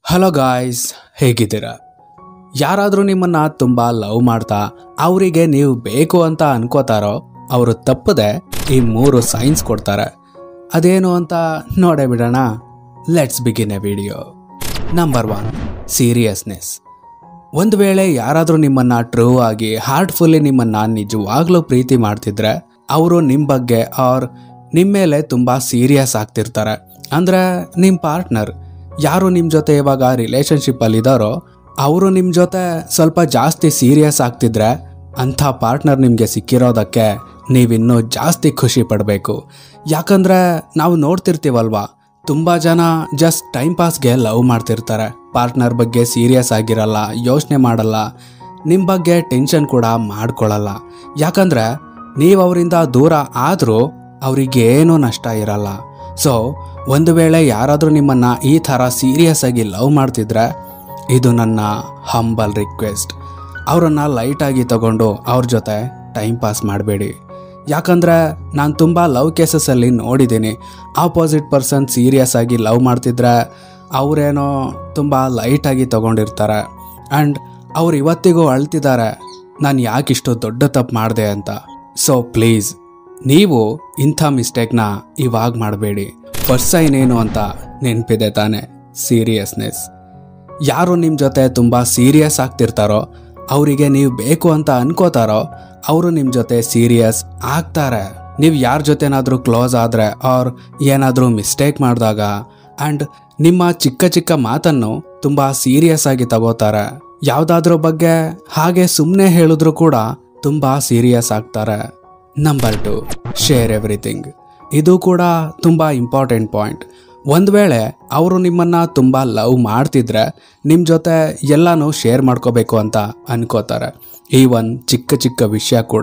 hello guys ಹೇಗಿದ್ದೀರಾ ಯಾರಾದರೂ ನಿಮ್ಮನ್ನ ತುಂಬ ಲವ್ ಮಾಡ್ತಾ ಅವರಿಗೆ ನೀವು ಬೇಕು ಅಂತ ಅನ್ಕೋತಾರೋ ಅವರು ತಪ್ಪದೆ ಈ ಮೂರು ಸೈನ್ಸ್ ಕೊಡ್ತಾರೆ ಅದೇನು ಅಂತ ನೋಡೇ ಬಿಡೋಣ let's begin a video number one seriousness ಒಂದು ವೇಳೆ ಯಾರಾದರೂ ನಿಮ್ಮನ್ನ ಟ್ರೂ ಆಗಿ ಹಾರ್ಟ್ಫುಲ್ಲಿ ನಿಮ್ಮನ್ನ ನಿಜವಾಗ್ಲೂ ಪ್ರೀತಿ ಮಾಡ್ತಿದ್ರೆ ಅವರು ನಿಮ್ಮ ಬಗ್ಗೆ ಅವ್ರ ನಿಮ್ಮ ಮೇಲೆ ತುಂಬ ಸೀರಿಯಸ್ ಆಗ್ತಿರ್ತಾರೆ ಅಂದ್ರೆ ನಿಮ್ಮ ಪಾರ್ಟ್ನರ್ ಯಾರು ನಿಮ್ಮ ಜೊತೆ ಇವಾಗ ರಿಲೇಶನ್ಶಿಪ್ಪಲ್ಲಿ ಇದ್ದಾರೋ ಅವರು ನಿಮ್ಮ ಜೊತೆ ಸ್ವಲ್ಪ ಜಾಸ್ತಿ ಸೀರಿಯಸ್ ಆಗ್ತಿದ್ರೆ ಅಂಥ ಪಾರ್ಟ್ನರ್ ನಿಮಗೆ ಸಿಕ್ಕಿರೋದಕ್ಕೆ ನೀವಿನ್ನೂ ಜಾಸ್ತಿ ಖುಷಿ ಪಡಬೇಕು ಯಾಕಂದ್ರೆ ನಾವು ನೋಡ್ತಿರ್ತೀವಲ್ವಾ ತುಂಬ ಜನ ಜಸ್ಟ್ ಟೈಮ್ ಪಾಸ್ಗೆ ಲವ್ ಮಾಡ್ತಿರ್ತಾರೆ ಪಾರ್ಟ್ನರ್ ಬಗ್ಗೆ ಸೀರಿಯಸ್ ಆಗಿರಲ್ಲ ಯೋಚನೆ ಮಾಡಲ್ಲ ನಿಮ್ಮ ಬಗ್ಗೆ ಟೆನ್ಷನ್ ಕೂಡ ಮಾಡ್ಕೊಳ್ಳಲ್ಲ ಯಾಕಂದ್ರೆ ನೀವು ಅವರಿಂದ ದೂರ ಆದರೂ ಅವರಿಗೇನೂ ನಷ್ಟ ಇರಲ್ಲ ಸೊ ಒಂದು ವೇಳೆ ಯಾರಾದರೂ ನಿಮ್ಮನ್ನು ಈ ಥರ ಸೀರಿಯಸ್ ಆಗಿ ಲವ್ ಮಾಡ್ತಿದ್ರೆ ಇದು ನನ್ನ ಹಂಬಲ್ ರಿಕ್ವೆಸ್ಟ್ ಅವರನ್ನು ಲೈಟಾಗಿ ತಗೊಂಡು ಅವ್ರ ಜೊತೆ ಟೈಮ್ ಪಾಸ್ ಮಾಡಬೇಡಿ ಯಾಕಂದ್ರೆ ನಾನು ತುಂಬ ಲವ್ ಕೇಸಸಲ್ಲಿ ನೋಡಿದ್ದೀನಿ ಆಪೋಸಿಟ್ ಪರ್ಸನ್ ಸೀರಿಯಸ್ ಆಗಿ ಲವ್ ಮಾಡ್ತಿದ್ರೆ ಅವರೇನೋ ತುಂಬ ಲೈಟಾಗಿ ತಗೊಂಡಿರ್ತಾರೆ ಆ್ಯಂಡ್ ಅವ್ರು ಇವತ್ತಿಗೂ ಅಳ್ತಿದ್ದಾರೆ ನಾನು ಯಾಕಿಷ್ಟು ದೊಡ್ಡ ತಪ್ಪು ಮಾಡಿದೆ ಅಂತ ಸೊ ಪ್ಲೀಸ್ ನೀವು ಇಂಥ ಮಿಸ್ಟೇಕ್ನ ಇವಾಗ ಮಾಡಬೇಡಿ ಫಸ್ಟ್ ಸೈನ್ ಏನು ಅಂತ ನೆನಪಿದೆ ತಾನೆ ಸೀರಿಯಸ್ನೆಸ್ ಯಾರು ನಿಮ್ಮ ಜೊತೆ ತುಂಬ ಸೀರಿಯಸ್ ಆಗ್ತಿರ್ತಾರೋ ಅವರಿಗೆ ನೀವು ಬೇಕು ಅಂತ ಅನ್ಕೋತಾರೋ ಅವರು ನಿಮ್ಮ ಜೊತೆ ಸೀರಿಯಸ್ ಆಗ್ತಾರೆ ನೀವು ಯಾರ ಜೊತೆನಾದರೂ ಕ್ಲೋಸ್ ಆದರೆ ಅವ್ರ ಏನಾದರೂ ಮಿಸ್ಟೇಕ್ ಮಾಡಿದಾಗ ಆ್ಯಂಡ್ ನಿಮ್ಮ ಚಿಕ್ಕ ಚಿಕ್ಕ ಮಾತನ್ನು ತುಂಬ ಸೀರಿಯಸ್ ಆಗಿ ತಗೋತಾರೆ ಯಾವುದಾದ್ರೂ ಬಗ್ಗೆ ಹಾಗೆ ಸುಮ್ಮನೆ ಹೇಳಿದ್ರು ಕೂಡ ತುಂಬ ಸೀರಿಯಸ್ ಆಗ್ತಾರೆ ನಂಬರ್ ಟು ಶೇರ್ ಎವ್ರಿಥಿಂಗ್ ಇದು ಕೂಡ ತುಂಬ ಇಂಪಾರ್ಟೆಂಟ್ ಪಾಯಿಂಟ್ ಒಂದು ವೇಳೆ ಅವರು ನಿಮ್ಮನ್ನ ತುಂಬ ಲವ್ ಮಾಡ್ತಿದ್ರೆ ನಿಮ್ಮ ಜೊತೆ ಎಲ್ಲನೂ ಶೇರ್ ಮಾಡ್ಕೋಬೇಕು ಅಂತ ಅನ್ಕೋತಾರೆ ಈ ಒಂದು ಚಿಕ್ಕ ಚಿಕ್ಕ ವಿಷಯ ಕೂಡ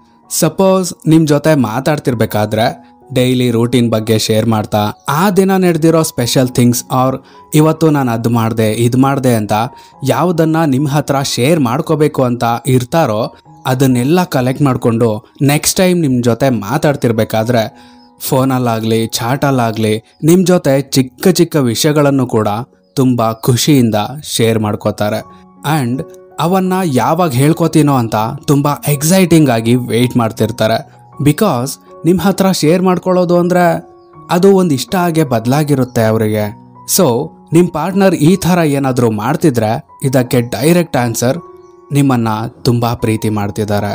ಸಪೋಸ್ ನಿಮ್ಮ ಜೊತೆ ಮಾತಾಡ್ತಿರ್ಬೇಕಾದ್ರೆ ಡೈಲಿ ರೂಟೀನ್ ಬಗ್ಗೆ ಶೇರ್ ಮಾಡ್ತಾ ಆ ದಿನ ನಡೆದಿರೋ ಸ್ಪೆಷಲ್ ಥಿಂಗ್ಸ್ ಅವ್ರ ಇವತ್ತು ನಾನು ಅದು ಮಾಡಿದೆ ಇದು ಮಾಡಿದೆ ಅಂತ ಯಾವುದನ್ನ ನಿಮ್ಮ ಹತ್ರ ಶೇರ್ ಮಾಡ್ಕೋಬೇಕು ಅಂತ ಇರ್ತಾರೋ ಅದನ್ನೆಲ್ಲ ಕಲೆಕ್ಟ್ ಮಾಡಿಕೊಂಡು ನೆಕ್ಸ್ಟ್ ಟೈಮ್ ನಿಮ್ಮ ಜೊತೆ ಮಾತಾಡ್ತಿರ್ಬೇಕಾದ್ರೆ ಫೋನಲ್ಲಾಗಲಿ ಚಾಟಲ್ಲಾಗಲಿ ನಿಮ್ಮ ಜೊತೆ ಚಿಕ್ಕ ಚಿಕ್ಕ ವಿಷಯಗಳನ್ನು ಕೂಡ ತುಂಬ ಖುಷಿಯಿಂದ ಶೇರ್ ಮಾಡ್ಕೋತಾರೆ ಆ್ಯಂಡ್ ಅವನ್ನ ಯಾವಾಗ ಹೇಳ್ಕೊತೀನೋ ಅಂತ ತುಂಬ ಎಕ್ಸೈಟಿಂಗ್ ಆಗಿ ವೆಯ್ಟ್ ಮಾಡ್ತಿರ್ತಾರೆ ಬಿಕಾಸ್ ನಿಮ್ಮ ಹತ್ರ ಶೇರ್ ಮಾಡ್ಕೊಳ್ಳೋದು ಅಂದರೆ ಅದು ಒಂದು ಇಷ್ಟ ಹಾಗೆ ಬದಲಾಗಿರುತ್ತೆ ಅವರಿಗೆ ಸೊ ನಿಮ್ಮ ಪಾರ್ಟ್ನರ್ ಈ ಥರ ಏನಾದರೂ ಮಾಡ್ತಿದ್ರೆ ಇದಕ್ಕೆ ಡೈರೆಕ್ಟ್ ಆನ್ಸರ್ ನಿಮ್ಮನ್ನ ತುಂಬ ಪ್ರೀತಿ ಮಾಡ್ತಿದ್ದಾರೆ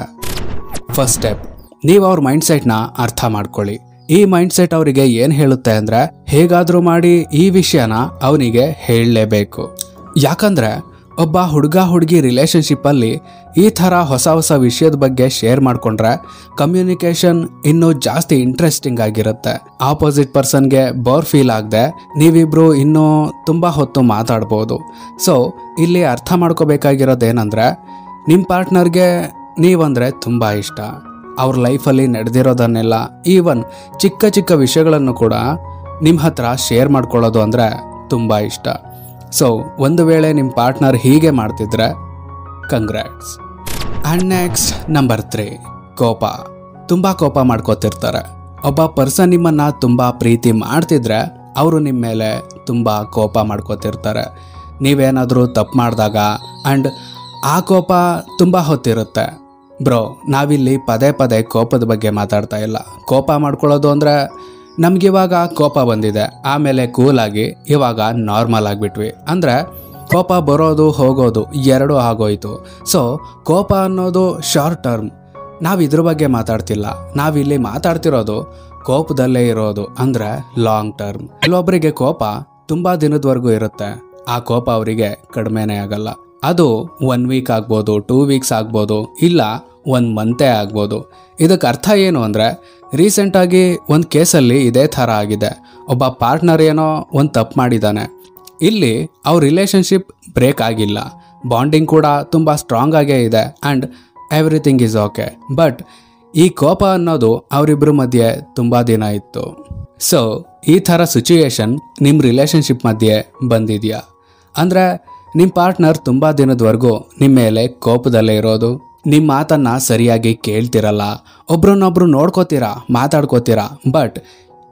ಫಸ್ಟ್ ಸ್ಟೆಪ್ ನೀವು ಅವ್ರ ಮೈಂಡ್ ಸೆಟ್ನ ಅರ್ಥ ಮಾಡ್ಕೊಳ್ಳಿ ಈ ಮೈಂಡ್ ಸೆಟ್ ಅವರಿಗೆ ಏನು ಹೇಳುತ್ತೆ ಅಂದ್ರೆ ಹೇಗಾದ್ರೂ ಮಾಡಿ ಈ ವಿಷಯನ ಅವನಿಗೆ ಹೇಳಲೇಬೇಕು ಯಾಕಂದ್ರೆ ಒಬ್ಬ ಹುಡುಗ ಹುಡುಗಿ ರಿಲೇಶನ್ಶಿಪ್ ಅಲ್ಲಿ ಈ ಥರ ಹೊಸ ಹೊಸ ವಿಷಯದ ಬಗ್ಗೆ ಶೇರ್ ಮಾಡ್ಕೊಂಡ್ರೆ ಕಮ್ಯುನಿಕೇಶನ್ ಇನ್ನೂ ಜಾಸ್ತಿ ಇಂಟ್ರೆಸ್ಟಿಂಗ್ ಆಗಿರುತ್ತೆ ಆಪೋಸಿಟ್ ಪರ್ಸನ್ಗೆ ಬೋರ್ ಫೀಲ್ ಆಗದೆ ನೀವಿಬ್ರು ಇನ್ನೂ ತುಂಬ ಹೊತ್ತು ಮಾತಾಡ್ಬೋದು ಸೊ ಇಲ್ಲಿ ಅರ್ಥ ಮಾಡ್ಕೋಬೇಕಾಗಿರೋದೇನಂದ್ರೆ ನಿಮ್ಮ ಪಾರ್ಟ್ನರ್ಗೆ ನೀವಂದ್ರೆ ತುಂಬ ಇಷ್ಟ ಅವ್ರ ಲೈಫಲ್ಲಿ ನಡೆದಿರೋದನ್ನೆಲ್ಲ ಈವನ್ ಚಿಕ್ಕ ಚಿಕ್ಕ ವಿಷಯಗಳನ್ನು ಕೂಡ ನಿಮ್ಮ ಹತ್ರ ಶೇರ್ ಮಾಡ್ಕೊಳ್ಳೋದು ಅಂದರೆ ತುಂಬ ಇಷ್ಟ ಸೊ ಒಂದು ವೇಳೆ ನಿಮ್ಮ ಪಾರ್ಟ್ನರ್ ಹೀಗೆ ಮಾಡ್ತಿದ್ರೆ congrats and next number three ಕೋಪ ತುಂಬ ಕೋಪ ಮಾಡ್ಕೋತಿರ್ತಾರೆ ಒಬ್ಬ ಪರ್ಸನ್ ನಿಮ್ಮನ್ನ ತುಂಬ ಪ್ರೀತಿ ಮಾಡ್ತಿದ್ರೆ ಅವರು ನಿಮ್ಮ ಮೇಲೆ ತುಂಬ ಕೋಪ ಮಾಡ್ಕೋತಿರ್ತಾರೆ ನೀವೇನಾದರೂ ತಪ್ಪು ಮಾಡಿದಾಗ ಆ್ಯಂಡ್ ಆ ಕೋಪ ತುಂಬ ಹೊತ್ತಿರುತ್ತೆ ಬ್ರೋ ನಾವಿಲ್ಲಿ ಪದೇ ಪದೇ ಕೋಪದ ಬಗ್ಗೆ ಮಾತಾಡ್ತಾ ಇಲ್ಲ ಕೋಪ ಮಾಡ್ಕೊಳ್ಳೋದು ಅಂದರೆ ನಮಗಿವಾಗ ಕೋಪ ಬಂದಿದೆ ಆಮೇಲೆ ಕೂಲಾಗಿ ಇವಾಗ ನಾರ್ಮಲ್ ಆಗಿಬಿಟ್ವಿ ಅಂದರೆ ಕೋಪ ಬರೋದು ಹೋಗೋದು ಎರಡೂ ಆಗೋಯ್ತು ಸೊ ಕೋಪ ಅನ್ನೋದು ಶಾರ್ಟ್ ಟರ್ಮ್ ನಾವು ಇದ್ರ ಬಗ್ಗೆ ಮಾತಾಡ್ತಿಲ್ಲ ನಾವಿಲ್ಲಿ ಮಾತಾಡ್ತಿರೋದು ಕೋಪದಲ್ಲೇ ಇರೋದು ಅಂದರೆ ಲಾಂಗ್ ಟರ್ಮ್ ಕೆಲವೊಬ್ಬರಿಗೆ ಕೋಪ ತುಂಬ ದಿನದವರೆಗೂ ಇರುತ್ತೆ ಆ ಕೋಪ ಅವರಿಗೆ ಕಡಿಮೆನೇ ಆಗಲ್ಲ ಅದು ಒನ್ ವೀಕ್ ಆಗ್ಬೋದು ಟೂ ವೀಕ್ಸ್ ಆಗ್ಬೋದು ಇಲ್ಲ ಒಂದು ಮಂತೇ ಆಗ್ಬೋದು ಇದಕ್ಕೆ ಅರ್ಥ ಏನು ಅಂದರೆ ರೀಸೆಂಟಾಗಿ ಒಂದು ಕೇಸಲ್ಲಿ ಇದೇ ಥರ ಆಗಿದೆ ಒಬ್ಬ ಪಾರ್ಟ್ನರ್ ಏನೋ ಒಂದು ತಪ್ಪು ಮಾಡಿದ್ದಾನೆ ಇಲ್ಲಿ ಅವ್ರ ರಿಲೇಶನ್ಶಿಪ್ ಬ್ರೇಕ್ ಆಗಿಲ್ಲ ಬಾಂಡಿಂಗ್ ಕೂಡ ತುಂಬ ಸ್ಟ್ರಾಂಗ್ ಆಗೇ ಇದೆ and everything is okay but ಈ ಕೋಪ ಅನ್ನೋದು ಅವರಿಬ್ಬರ ಮಧ್ಯೆ ತುಂಬ ದಿನ ಇತ್ತು ಸೊ ಈ ಥರ ಸಿಚುಯೇಷನ್ ನಿಮ್ಮ ರಿಲೇಶನ್ಶಿಪ್ ಮಧ್ಯೆ ಬಂದಿದೆಯಾ ಅಂದರೆ ನಿಮ್ಮ ಪಾರ್ಟ್ನರ್ ತುಂಬ ದಿನದವರೆಗೂ ನಿಮ್ಮ ಮೇಲೆ ಕೋಪದಲ್ಲೇ ಇರೋದು ನಿಮ್ಮ ಮಾತನ್ನ ಸರಿಯಾಗಿ ಕೇಳ್ತಿರಲ್ಲ ಒಬ್ರನ್ನೊಬ್ರು ನೋಡ್ಕೋತೀರಾ ಮಾತಾಡ್ಕೋತೀರಾ ಬಟ್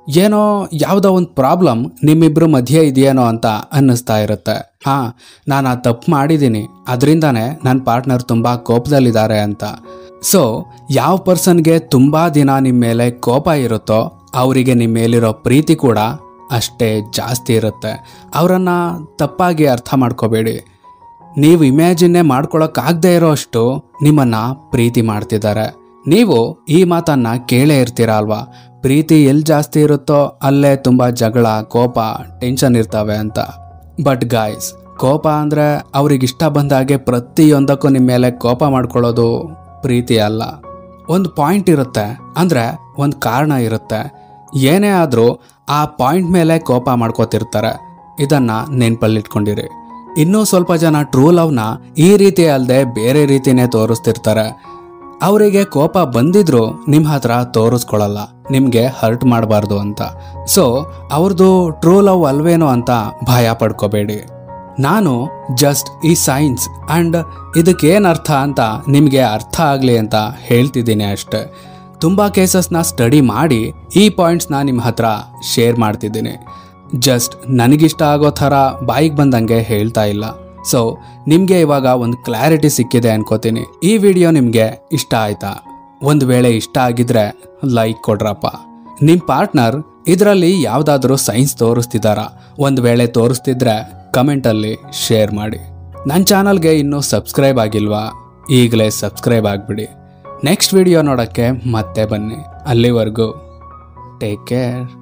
ಏನೋ ಯಾವುದೋ ಒಂದು ಪ್ರಾಬ್ಲಮ್ ನಿಮ್ಮಿಬ್ರು ಮಧ್ಯೆ ಇದೆಯೇನೋ ಅಂತ ಅನ್ನಿಸ್ತಾ ಇರುತ್ತೆ ಹಾ ನಾನು ಆ ತಪ್ಪು ಮಾಡಿದ್ದೀನಿ ಅದರಿಂದಾನೇ ನನ್ನ ಪಾರ್ಟ್ನರ್ ತುಂಬ ಕೋಪದಲ್ಲಿದ್ದಾರೆ ಅಂತ ಸೊ ಯಾವ ಪರ್ಸನ್ಗೆ ತುಂಬ ದಿನ ನಿಮ್ಮ ಮೇಲೆ ಕೋಪ ಇರುತ್ತೋ ಅವರಿಗೆ ನಿಮ್ಮ ಮೇಲಿರೋ ಪ್ರೀತಿ ಕೂಡ ಅಷ್ಟೇ ಜಾಸ್ತಿ ಇರುತ್ತೆ ಅವರನ್ನು ತಪ್ಪಾಗಿ ಅರ್ಥ ಮಾಡ್ಕೋಬೇಡಿ ನೀವು ಇಮ್ಯಾಜಿನ್ನೇ ಮಾಡ್ಕೊಳಕ್ಕಾಗದೇ ಇರೋ ಅಷ್ಟು ನಿಮ್ಮನ್ನ ಪ್ರೀತಿ ಮಾಡ್ತಿದ್ದಾರೆ ನೀವು ಈ ಮಾತನ್ನ ಕೇಳೇ ಇರ್ತೀರ ಅಲ್ವಾ ಪ್ರೀತಿ ಎಲ್ಲಿ ಜಾಸ್ತಿ ಇರುತ್ತೋ ಅಲ್ಲೇ ತುಂಬ ಜಗಳ ಕೋಪ ಟೆನ್ಷನ್ ಇರ್ತವೆ ಅಂತ ಬಟ್ ಗಾಯ್ಸ್ ಕೋಪ ಅಂದರೆ ಅವ್ರಿಗೆ ಇಷ್ಟ ಬಂದಾಗೆ ಪ್ರತಿಯೊಂದಕ್ಕೂ ನಿಮ್ಮ ಮೇಲೆ ಕೋಪ ಮಾಡ್ಕೊಳ್ಳೋದು ಪ್ರೀತಿ ಅಲ್ಲ ಒಂದು ಪಾಯಿಂಟ್ ಇರುತ್ತೆ ಅಂದರೆ ಒಂದು ಕಾರಣ ಇರುತ್ತೆ ಏನೇ ಆದರೂ ಆ ಪಾಯಿಂಟ್ ಮೇಲೆ ಕೋಪ ಮಾಡ್ಕೋತಿರ್ತಾರೆ ಇದನ್ನ ನೆನ್ಪಲ್ಲಿಟ್ಕೊಂಡಿರಿ ಇನ್ನೂ ಸ್ವಲ್ಪ ಜನ ಟ್ರೂ ಲವ್ನ ಈ ರೀತಿ ಅಲ್ಲದೆ ಬೇರೆ ರೀತಿನೇ ತೋರಿಸ್ತಿರ್ತಾರೆ ಅವರಿಗೆ ಕೋಪ ಬಂದಿದ್ರು ನಿಮ್ಮ ಹತ್ರ ತೋರಿಸ್ಕೊಳ್ಳಲ್ಲ ನಿಮಗೆ ಹರ್ಟ್ ಮಾಡಬಾರ್ದು ಅಂತ ಸೊ ಅವ್ರದ್ದು ಟ್ರೂ ಲವ್ ಅಲ್ವೇನೋ ಅಂತ ಭಯ ಪಡ್ಕೋಬೇಡಿ ನಾನು ಜಸ್ಟ್ ಈ ಸೈನ್ಸ್ ಆ್ಯಂಡ್ ಇದಕ್ಕೇನು ಅರ್ಥ ಅಂತ ನಿಮಗೆ ಅರ್ಥ ಆಗಲಿ ಅಂತ ಹೇಳ್ತಿದ್ದೀನಿ ಅಷ್ಟೆ ತುಂಬ ಕೇಸಸ್ನ ಸ್ಟಡಿ ಮಾಡಿ ಈ ಪಾಯಿಂಟ್ಸ್ನ ನಿಮ್ಮ ಹತ್ರ ಶೇರ್ ಮಾಡ್ತಿದ್ದೀನಿ ಜಸ್ಟ್ ನನಗಿಷ್ಟ ಆಗೋ ಥರ ಬಾಯಿಗೆ ಬಂದಂಗೆ ಹೇಳ್ತಾ ಇಲ್ಲ ಸೊ ನಿಮಗೆ ಇವಾಗ ಒಂದು ಕ್ಲಾರಿಟಿ ಸಿಕ್ಕಿದೆ ಅನ್ಕೋತೀನಿ ಈ ವಿಡಿಯೋ ನಿಮಗೆ ಇಷ್ಟ ಆಯ್ತಾ ಒಂದು ವೇಳೆ ಇಷ್ಟ ಆಗಿದ್ರೆ ಲೈಕ್ ಕೊಡ್ರಪ್ಪ ನಿಮ್ಮ ಪಾರ್ಟ್ನರ್ ಇದರಲ್ಲಿ ಯಾವುದಾದ್ರೂ ಸೈನ್ಸ್ ತೋರಿಸ್ತಿದ್ದಾರಾ ಒಂದು ವೇಳೆ ತೋರಿಸ್ತಿದ್ರೆ ಕಮೆಂಟಲ್ಲಿ ಶೇರ್ ಮಾಡಿ ನನ್ನ ಚಾನಲ್ಗೆ ಇನ್ನೂ ಸಬ್ಸ್ಕ್ರೈಬ್ ಆಗಿಲ್ವಾ ಈಗಲೇ ಸಬ್ಸ್ಕ್ರೈಬ್ ಆಗಿಬಿಡಿ ನೆಕ್ಸ್ಟ್ ವಿಡಿಯೋ ನೋಡೋಕ್ಕೆ ಮತ್ತೆ ಬನ್ನಿ ಅಲ್ಲಿವರೆಗೂ ಟೇಕ್ ಕೇರ್